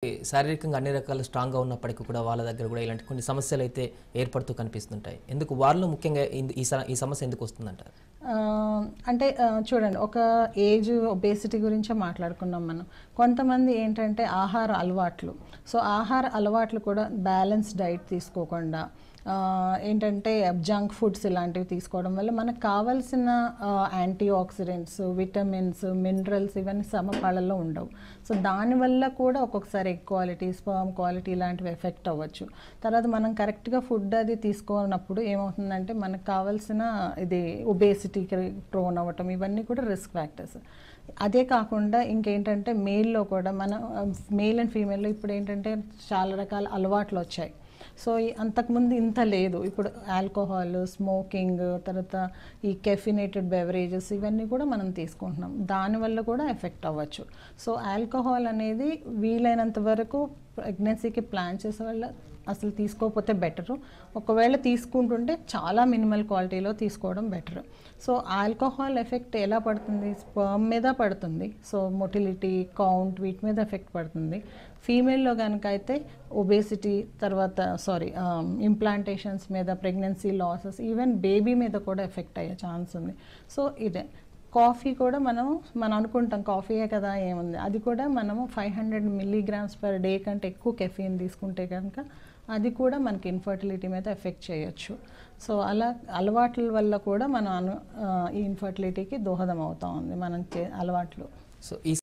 శారీరకంగా అన్ని రకాల స్ట్రాంగ్గా ఉన్నప్పటికీ కూడా వాళ్ళ దగ్గర కూడా ఇలాంటి కొన్ని సమస్యలు అయితే ఏర్పడుతూ కనిపిస్తుంటాయి ఎందుకు వాళ్ళు ముఖ్యంగా ఇంద- ఈ స- ఈ సమస్య ఎందుకు వస్తుందంటారు ఆ, అంటే ఆ, చూడండి ఒక ఏజ్ ఒబేసిటీ గురించే మాట్లాడుకున్నాం మనం కొంతమంది ఏంటంటే ఆహార అలవాట్లు సో ఆహార అలవాట్లు కూడా బ్యాలెన్స్ డైట్ తీసుకోకుండా ఆ, ఏంటంటే జంక్ ఫుడ్స్ ఇలాంటివి తీసుకోవడం వల్ల మనకు కావాల్సిన యాంటీ ఆక్సిడెంట్స్ విటమిన్స్ మినరల్స్ ఇవన్నీ సమపాళల్లో ఉండవు సో దానివల్ల కూడా ఒక్కొక్కసారి ఎగ్ క్వాలిటీ స్పర్మ్ క్వాలిటీ ఇలాంటివి ఎఫెక్ట్ అవ్వచ్చు తర్వాత మనం కరెక్ట్గా ఫుడ్ అది తీసుకున్నప్పుడు ఏమవుతుందంటే మనకు కావాల్సిన ఇది ఒబేసిటీకి ప్రోన్ అవ్వటం ఇవన్నీ కూడా రిస్క్ ఫ్యాక్టర్స్ అదే కాకుండా ఇంకేంటంటే మేల్లో కూడా మన మేల్ అండ్ ఫీమేల్లో ఇప్పుడు ఏంటంటే చాలా రకాల అలవాట్లు వచ్చాయి సో ఈ- అంతకుముందు ఇంత లేదు ఇప్పుడు ఆల్కహాల్ స్మోకింగ్ తర్వాత ఈ కెఫినేటెడ్ బెవరేజెస్ ఇవన్నీ కూడా మనం తీసుకుంటున్నాం దానివల్ల కూడా ఎఫెక్ట్ అవ్వచ్చు సో ఆల్కహాల్ అనేది వీలైనంత వరకు ప్రెగ్నెన్సీకి ప్లాన్ చేసే వాళ్ళ అసలు తీసుకోకపోతే బెటరు ఒకవేళ తీసుకుంటుంటే చాలా మినిమల్ క్వాలిటీలో తీసుకోవడం బెటర్ సో ఆల్కహాల్ ఎఫెక్ట్ ఎలా పడుతుంది స్పర్మ్ మీద పడుతుంది సో మొటిలిటీ కౌంట్ వీటి మీద ఎఫెక్ట్ పడుతుంది ఫీమేల్లో కనుక అయితే ఒబేసిటీ తర్వాత సారీ ఇంప్లాంటేషన్స్ మీద ప్రెగ్నెన్సీ లాసెస్ ఈవెన్ బేబీ మీద కూడా ఎఫెక్ట్ అయ్యే ఛాన్స్ ఉంది సో ఇదే కాఫీ కూడా మనం మనం అనుకుంటాం కాఫీయే కదా ఏముంది అది కూడా మనము five hundred milligrams per day కంటే ఎక్కువ కెఫీన్ తీసుకుంటే కనుక అది కూడా మనకి ఇన్ఫర్టిలిటీ మీద ఎఫెక్ట్ చేయొచ్చు సో అలా అలవాట్ల వల్ల కూడా మనం అను ఆ, ఈ ఇన్ఫర్టిలిటీకి దోహదం అవుతా ఉంది మనం చే అలవాట్లు సో ఈ